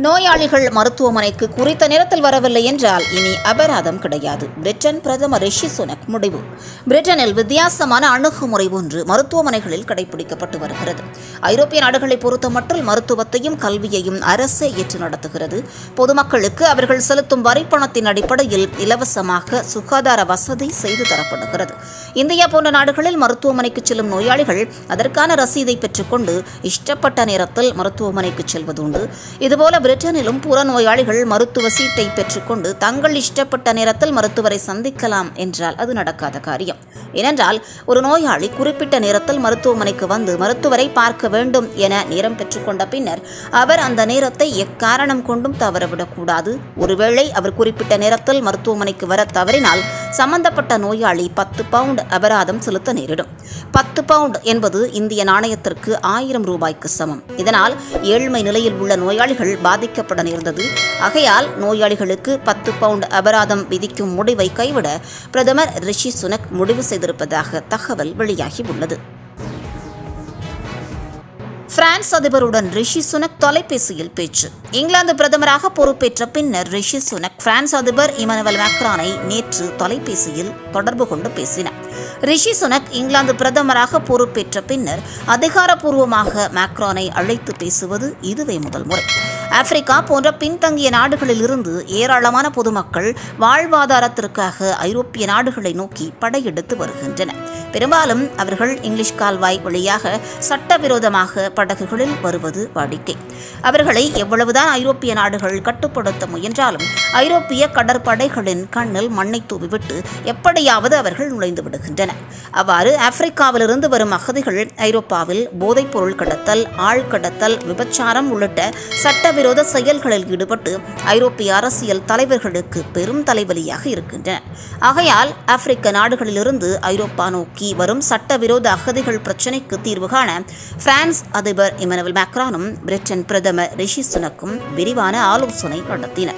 நோயாளிகள் மருத்துவமனைக்கு குறித்த நேரத்தில் வரவில்லை என்றால் இனி அபராதம் கிடையாது பிரிட்டன் பிரதமர் ரிஷி சுனக் முடிவு பிரிட்டனில் வித்தியாசமான அணுகுமுறை ஒன்று மருத்துவமனைகளில் கடைபிடிக்கப்பட்டு வருகிறது ஐரோப்பிய நாடுகளை பொறுத்தமட்டில் மருத்துவத்தையும் கல்வியையும் அரசே ஏற்று நடத்துகிறது பொதுமக்களுக்கு அவர்கள் செலுத்தும் வரிப்பணத்தின் அடிப்படையில் இலவசமாக சுகாதார வசதி செய்து தரப்படுகிறது இந்தியா போன்ற நாடுகளில் மருத்துவமனைக்கு செல்லும் நோயாளிகள் அதற்கான ரசீதை பெற்றுக்கொண்டு இஷ்டப்பட்ட நேரத்தில் மருத்துவமனைக்கு செல்வதுண்டு இதுபோல பிரிட்டனிலும் புறநோயாளிகள் மருத்துவ சீட்டை பெற்றுக்கொண்டு தங்கள் இஷ்டப்பட்ட நேரத்தில் மருத்துவரை சந்திக்கலாம் என்றால் அது நடக்காத காரியம் ஏனென்றால் ஒரு நோயாளி குறிப்பிட்ட நேரத்தில் மருத்துவமனைக்கு வந்து மருத்துவரை பார்க்க வேண்டும் என நேரம் பெற்றுக்கொண்ட பின்னர் அவர் அந்த நேரத்தை எக்காரணம் கொண்டும் தவறவிடக்கூடாது ஒருவேளை அவர் குறிப்பிட்ட நேரத்தில் மருத்துவமனைக்கு வர தவறினால் சம்பந்தப்பட்ட நோயாளி பத்து பவுண்ட் அபராதம் செலுத்த நேரிடும் பத்து பவுண்ட் என்பது இந்திய நாணயத்திற்கு ஆயிரம் ரூபாய்க்கு சமம் இதனால் ஏழ்மை நிலையில் உள்ள நோயாளிகள் பாதிக்கப்பட நேர்ந்தது ஆகையால் நோயாளிகளுக்கு பத்து பவுண்ட் அபராதம் விதிக்கும் முடிவை கைவிட பிரதமர் ரிஷி சுனக் முடிவு செய்திருப்பதாக தகவல் வெளியாகியுள்ளது பிரான்ஸ் அதிபருடன் ரிஷி சுனக் தொலைபேசியில் பேச்சு இங்கிலாந்து பிரதமராக பொறுப்பேற்ற பின்னர் ரிஷி சுனக் பிரான்ஸ் அதிபர் இமானுவல் மேக்ரானை நேற்று தொலைபேசியில் தொடர்பு கொண்டு பேசினார் ரிஷி சுனக் இங்கிலாந்து பிரதமராக பொறுப்பேற்ற பின்னர் அதிகாரப்பூர்வமாக மேக்ரானை அழைத்து பேசுவது இதுவே முதல் முறை ஆப்பிரிக்கா போன்ற பின்தங்கிய நாடுகளில் இருந்து ஏராளமான பொதுமக்கள் வாழ்வாதாரத்திற்காக ஐரோப்பிய நாடுகளை நோக்கி படையெடுத்து வருகின்றனர் பெரும்பாலும் அவர்கள் இங்கிலீஷ் கால்வாய் வழியாக சட்டவிரோதமாக படகுகளில் வருவது வாடிக்கை அவர்களை எவ்வளவுதான் ஐரோப்பிய நாடுகள் கட்டுப்படுத்த முயன்றாலும் ஐரோப்பிய கடற்படைகளின் கண்ணில் மண்ணை தூவிவிட்டு எப்படியாவது அவர்கள் நுழைந்து விடுகின்றனர் அவ்வாறு ஆப்பிரிக்காவிலிருந்து வரும் அகதிகள் ஐரோப்பாவில் போதைப்பொருள் கடத்தல் ஆள் கடத்தல் விபச்சாரம் உள்ளிட்ட சட்டவிரோத செயல்களில் ஈடுபட்டு ஐரோப்பிய அரசியல் தலைவர்களுக்கு பெரும் தலைவலியாக இருக்கின்றன ஆகையால் ஆப்பிரிக்க நாடுகளிலிருந்து ஐரோப்பா நோக்கி வரும் சட்டவிரோத அகதிகள் பிரச்சினைக்கு தீர்வு காண பிரான்ஸ் அதிபர் இமானுவல் மேக்ரானும் பிரிட்டன் பிரதமர் ரிஷி சுனக்கும் விரிவான ஆலோசனை நடத்தினர்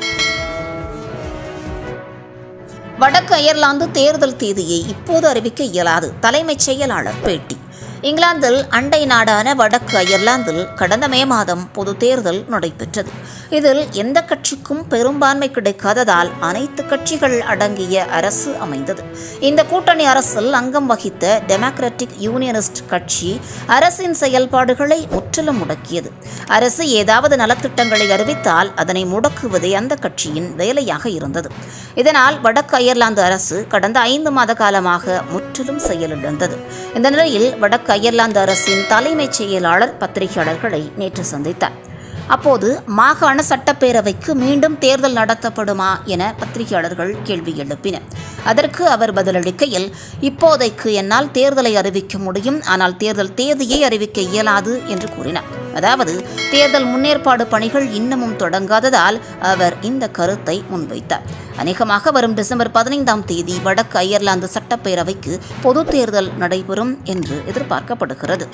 வடக்கு அயர்லாந்து தேர்தல் தேதியை இப்போது அறிவிக்க இயலாது தலைமைச் செயலாளர் பேட்டி இங்கிலாந்தில் அண்டை நாடான வடக்கு அயர்லாந்தில் கடந்த மே மாதம் பொது தேர்தல் நடைபெற்றது இதில் எந்த கட்சிக்கும் பெரும்பான்மை கிடைக்காததால் அனைத்து கட்சிகள் அடங்கிய அரசு அமைந்தது இந்த கூட்டணி அரசில் அங்கம் வகித்த டெமோக்ராட்டிக் யூனியனிஸ்ட் கட்சி அரசின் செயல்பாடுகளை முற்றிலும் முடக்கியது அரசு ஏதாவது நலத்திட்டங்களை அறிவித்தால் அதனை முடக்குவதே அந்த கட்சியின் வேலையாக இருந்தது இதனால் வடக்கு அயர்லாந்து அரசு கடந்த ஐந்து மாத காலமாக முற்றிலும் செயலிழந்தது இந்த நிலையில் வடக்கு அயர்லாந்து அரசின் தலைமைச் செயலாளர் பத்திரிகையாளர்களை நேற்று சந்தித்தார் அப்போது மாகாண சட்டப்பேரவைக்கு மீண்டும் தேர்தல் நடத்தப்படுமா என பத்திரிகையாளர்கள் கேள்வி எழுப்பினர் அதற்கு அவர் பதிலளிக்கையில் இப்போதைக்கு என்னால் தேர்தலை அறிவிக்க முடியும் ஆனால் தேர்தல் தேதியை அறிவிக்க இயலாது என்று கூறினார் அதாவது தேர்தல் முன்னேற்பாடு பணிகள் இன்னமும் தொடங்காததால் அவர் இந்த கருத்தை முன்வைத்தார் அநேகமாக வரும் டிசம்பர் பதினைந்தாம் தேதி வடக்கு அயர்லாந்து சட்டப்பேரவைக்கு பொது தேர்தல் நடைபெறும் என்று எதிர்பார்க்கப்படுகிறது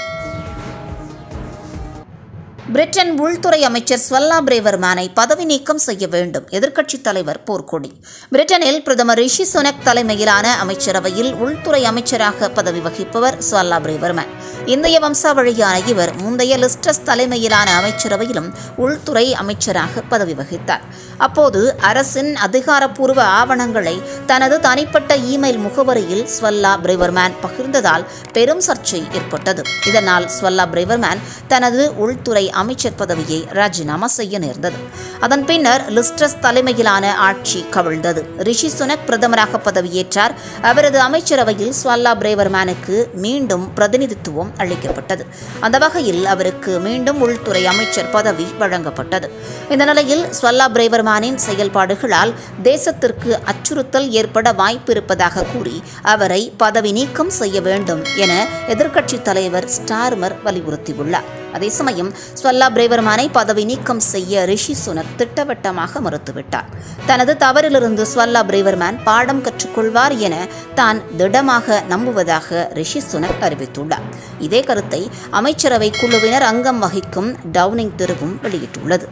பிரிட்டன் உள்துறை அமைச்சர் ஸ்வல்லா பிரேவர்மேனை பதவி நீக்கம் செய்ய வேண்டும் எதிர்க்கட்சித் தலைவர் போர்க்கொடி பிரிட்டனில் பிரதமர் ரிஷி சுனக் தலைமையிலான அமைச்சரவையில் உள்துறை அமைச்சராக பதவி வகிப்பவர் ஸ்வல்லா பிரேவர்மேன் இந்திய வம்சாவழியான இவர் முந்தைய லிஸ்டஸ் தலைமையிலான அமைச்சரவையிலும் உள்துறை அமைச்சராக பதவி வகித்தார் அப்போது அரசின் அதிகாரப்பூர்வ ஆவணங்களை தனது தனிப்பட்ட இமெயில் முகவரியில் ஸ்வல்லா பிரேவர்மேன் பகிர்ந்ததால் பெரும் சர்ச்சை ஏற்பட்டது இதனால் ஸ்வல்லா பிரேவர்மேன் தனது உள்துறை அமைச்சர் பதவியை ராஜினாமா செய்ய நேர்ந்தது அதன் பின்னர் லிஸ்ட்ரஸ் தலைமையிலான ஆட்சி கவிழ்ந்தது ரிஷி சுனக் பிரதமராக பதவியேற்றார் அவரது அமைச்சரவையில் ஸ்வல்லா பிரேவர்மேனுக்கு மீண்டும் பிரதிநிதித்துவம் அளிக்கப்பட்டது அந்த வகையில் அவருக்கு மீண்டும் உள்துறை அமைச்சர் பதவி வழங்கப்பட்டது இந்த நிலையில் ஸ்வல்லா பிரேவர்மேனின் செயல்பாடுகளால் தேசத்திற்கு அச்சுறுத்தல் ஏற்பட வாய்ப்பு இருப்பதாக கூறி அவரை பதவி நீக்கம் செய்ய வேண்டும் என எதிர்க்கட்சித் தலைவர் ஸ்டார்மர் வலியுறுத்தியுள்ளார் அதே சமயம் ஸ்வல்லா பிரேவர்மானை பதவி நீக்கம் செய்ய ரிஷி சுனக் திட்டவட்டமாக மறுத்துவிட்டார் தனது தவறிலிருந்து ஸ்வல்லா பிரேவர்மேன் பாடம் கற்றுக்கொள்வார் என தான் திடமாக நம்புவதாக ரிஷி சுனக் அறிவித்துள்ளார் இதே கருத்தை அமைச்சரவை குழுவினர் அங்கம் வகிக்கும் டவுனிங் தெருவும் வெளியிட்டுள்ளது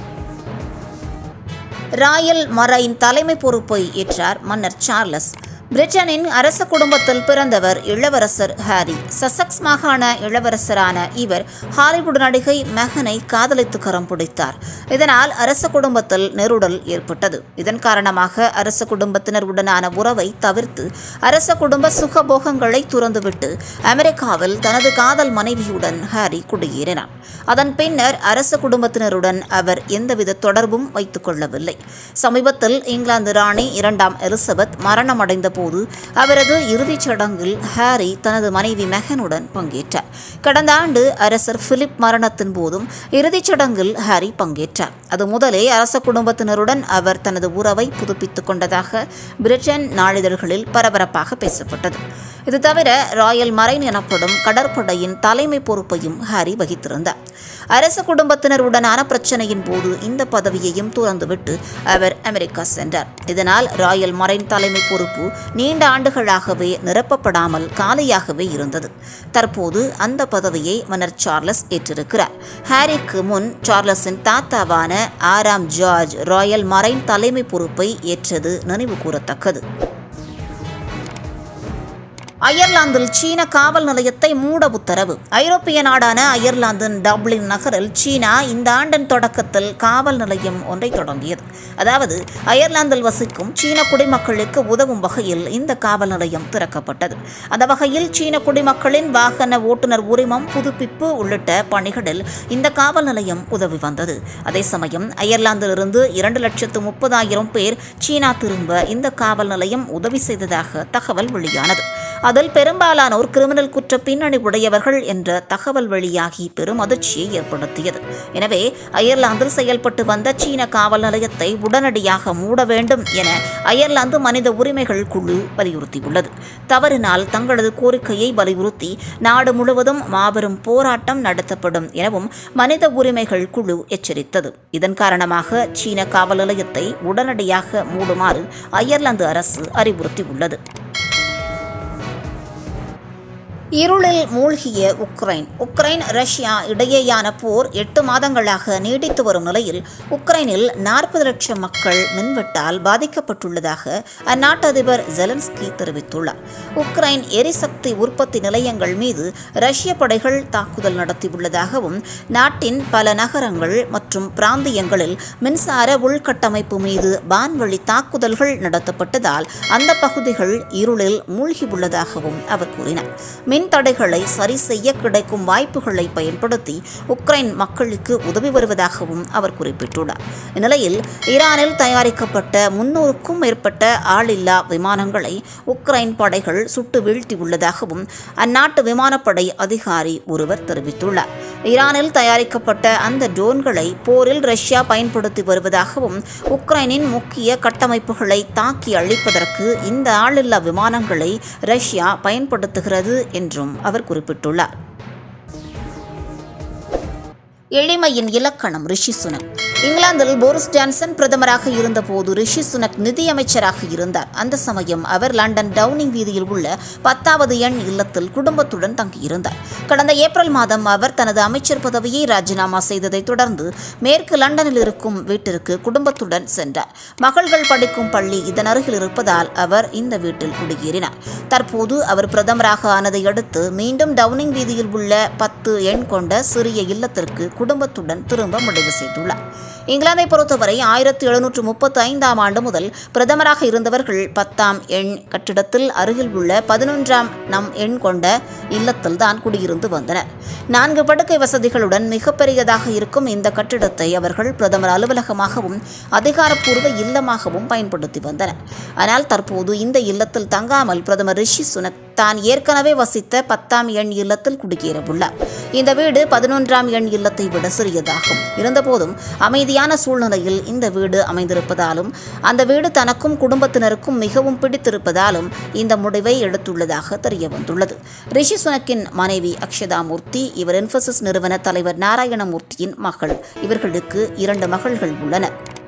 ராயல் மரைன் தலைமை பொறுப்பை ஏற்றார் மன்னர் சார்லஸ் பிரிட்டனின் அரச குடும்பத்தில் பிறந்தவர் இளவரசர் ஹாரி சசக்ஸ் மாகாண இளவரசரான இவர் ஹாலிவுட் நடிகை மெகனை காதலித்து கரம் பிடித்தார் இதனால் அரச குடும்பத்தில் நெருடல் ஏற்பட்டது இதன் காரணமாக அரச குடும்பத்தினருடனான உறவை தவிர்த்து அரச குடும்ப சுகபோகங்களை துறந்துவிட்டு அமெரிக்காவில் தனது காதல் மனைவியுடன் ஹாரி குடியேறினார் அதன் பின்னர் அரச குடும்பத்தினருடன் அவர் எந்தவித தொடர்பும் வைத்துக் கொள்ளவில்லை சமீபத்தில் இங்கிலாந்து ராணி இரண்டாம் எலிசபெத் மரணமடைந்த போது அவரது இறுதிச் சடங்கில் ஹாரி தனது மனைவி மெகனுடன் பங்கேற்றார் கடந்த ஆண்டு அரசர் பிலிப் மரணத்தின் போதும் இறுதிச் சடங்கில் ஹாரி பங்கேற்றார் அது முதலே அரச குடும்பத்தினருடன் அவர் தனது உறவை புதுப்பித்துக் கொண்டதாக பிரிட்டன் நாளிதழ்களில் பரபரப்பாக பேசப்பட்டது இது தவிர ராயல் மரைன் எனப்படும் கடற்படையின் தலைமை பொறுப்பையும் ஹாரி வகித்திருந்தார் அரச குடும்பத்தினருடனான பிரச்சனையின் போது இந்த பதவியையும் துறந்துவிட்டு அவர் அமெரிக்கா சென்றார் இதனால் ராயல் மரைன் தலைமை பொறுப்பு நீண்ட ஆண்டுகளாகவே நிரப்பப்படாமல் காலியாகவே இருந்தது தற்போது அந்த பதவியை மன்னர் சார்லஸ் ஏற்றிருக்கிறார் ஹாரிக்கு முன் சார்லஸின் தாத்தாவான ஆறாம் ஜார்ஜ் ராயல் மரைன் தலைமை பொறுப்பை ஏற்றது நினைவு கூறத்தக்கது அயர்லாந்தில் சீன காவல் நிலையத்தை மூட உத்தரவு ஐரோப்பிய நாடான அயர்லாந்தின் டப்ளின் நகரில் சீனா இந்த ஆண்டின் தொடக்கத்தில் காவல் நிலையம் ஒன்றை தொடங்கியது அதாவது அயர்லாந்தில் வசிக்கும் சீன குடிமக்களுக்கு உதவும் வகையில் இந்த காவல் நிலையம் திறக்கப்பட்டது அந்த வகையில் சீன குடிமக்களின் வாகன ஓட்டுநர் உரிமம் புதுப்பிப்பு உள்ளிட்ட பணிகளில் இந்த காவல் நிலையம் உதவி வந்தது அதே சமயம் அயர்லாந்திலிருந்து இரண்டு லட்சத்து முப்பதாயிரம் பேர் சீனா திரும்ப இந்த காவல் நிலையம் உதவி செய்ததாக தகவல் வெளியானது அதில் பெரும்பாலானோர் கிரிமினல் குற்ற பின்னணி உடையவர்கள் என்ற தகவல் வெளியாகி பெரும் அதிர்ச்சியை ஏற்படுத்தியது எனவே அயர்லாந்தில் செயல்பட்டு வந்த சீன காவல் நிலையத்தை உடனடியாக மூட வேண்டும் என அயர்லாந்து மனித உரிமைகள் குழு வலியுறுத்தியுள்ளது தவறினால் தங்களது கோரிக்கையை வலியுறுத்தி நாடு முழுவதும் மாபெரும் போராட்டம் நடத்தப்படும் எனவும் மனித உரிமைகள் குழு எச்சரித்தது இதன் காரணமாக சீன காவல் நிலையத்தை உடனடியாக மூடுமாறு அயர்லாந்து அரசு அறிவுறுத்தியுள்ளது இருளில் மூழ்கிய உக்ரைன் உக்ரைன் ரஷ்யா இடையேயான போர் எட்டு மாதங்களாக நீடித்து வரும் நிலையில் உக்ரைனில் நாற்பது லட்சம் மக்கள் மின்வெட்டால் பாதிக்கப்பட்டுள்ளதாக அந்நாட்டு அதிபர் ஜெலன்ஸ்கி தெரிவித்துள்ளார் உக்ரைன் எரிசக்தி உற்பத்தி நிலையங்கள் மீது ரஷ்ய படைகள் தாக்குதல் நடத்தியுள்ளதாகவும் நாட்டின் பல நகரங்கள் மற்றும் பிராந்தியங்களில் மின்சார உள்கட்டமைப்பு மீது வான்வழி தாக்குதல்கள் நடத்தப்பட்டதால் அந்த பகுதிகள் இருளில் மூழ்கியுள்ளதாகவும் அவர் கூறினார் மின் தடைகளை சரி செய்ய கிடைக்கும் வாய்ப்புகளை பயன்படுத்தி உக்ரைன் மக்களுக்கு உதவி வருவதாகவும் அவர் குறிப்பிட்டுள்ளார் இந்நிலையில் ஈரானில் தயாரிக்கப்பட்ட முன்னூறுக்கும் மேற்பட்ட ஆளில்லா விமானங்களை உக்ரைன் படைகள் சுட்டு வீழ்த்தியுள்ளதாகவும் அந்நாட்டு விமானப்படை அதிகாரி ஒருவர் தெரிவித்துள்ளார் ஈரானில் தயாரிக்கப்பட்ட அந்த ட்ரோன்களை போரில் ரஷ்யா பயன்படுத்தி வருவதாகவும் உக்ரைனின் முக்கிய கட்டமைப்புகளை தாக்கி அழிப்பதற்கு இந்த ஆளில்லா விமானங்களை ரஷ்யா பயன்படுத்துகிறது என்றும் அவர் குறிப்பிட்டுள்ளார் எளிமையின் இலக்கணம் ரிஷி சுனக் இங்கிலாந்தில் போரிஸ் ஜான்சன் பிரதமராக இருந்தபோது ரிஷி சுனக் நிதியமைச்சராக இருந்தார் அந்த சமயம் அவர் லண்டன் டவுனிங் வீதியில் உள்ள பத்தாவது எண் இல்லத்தில் குடும்பத்துடன் தங்கியிருந்தார் கடந்த ஏப்ரல் மாதம் அவர் தனது அமைச்சர் பதவியை ராஜினாமா செய்ததைத் தொடர்ந்து மேற்கு லண்டனில் இருக்கும் வீட்டிற்கு குடும்பத்துடன் சென்றார் மகள்கள் படிக்கும் பள்ளி இதன் அருகில் இருப்பதால் அவர் இந்த வீட்டில் குடியேறினார் தற்போது அவர் பிரதமராக ஆனதை அடுத்து மீண்டும் டவுனிங் வீதியில் உள்ள பத்து எண் கொண்ட சிறிய இல்லத்திற்கு குடும்பத்துடன் திரும்ப முடிவு செய்துள்ளார் இங்கிலாந்தை பொறுத்தவரை ஆயிரத்தி எழுநூற்று முப்பத்தி ஐந்தாம் ஆண்டு முதல் பிரதமராக இருந்தவர்கள் பத்தாம் எண் கட்டிடத்தில் அருகில் உள்ள பதினொன்றாம் நம் எண் கொண்ட இல்லத்தில் தான் குடியிருந்து வந்தனர் நான்கு படுக்கை வசதிகளுடன் மிகப்பெரியதாக இருக்கும் இந்த கட்டிடத்தை அவர்கள் பிரதமர் அலுவலகமாகவும் அதிகாரப்பூர்வ இல்லமாகவும் பயன்படுத்தி வந்தனர் ஆனால் தற்போது இந்த இல்லத்தில் தங்காமல் பிரதமர் ரிஷி சுனக் தான் ஏற்கனவே வசித்த பத்தாம் எண் இல்லத்தில் குடியேறவுள்ளார் இந்த வீடு பதினொன்றாம் எண் இல்லத்தை விட சிறியதாகும் இருந்தபோதும் அமைதியான சூழ்நிலையில் இந்த வீடு அமைந்திருப்பதாலும் அந்த வீடு தனக்கும் குடும்பத்தினருக்கும் மிகவும் பிடித்திருப்பதாலும் இந்த முடிவை எடுத்துள்ளதாக தெரிய வந்துள்ளது ரிஷி சுனக்கின் மனைவி அக்ஷதா மூர்த்தி இவர் இன்ஃபோசிஸ் நிறுவன தலைவர் நாராயணமூர்த்தியின் மகள் இவர்களுக்கு இரண்டு மகள்கள் உள்ளனர்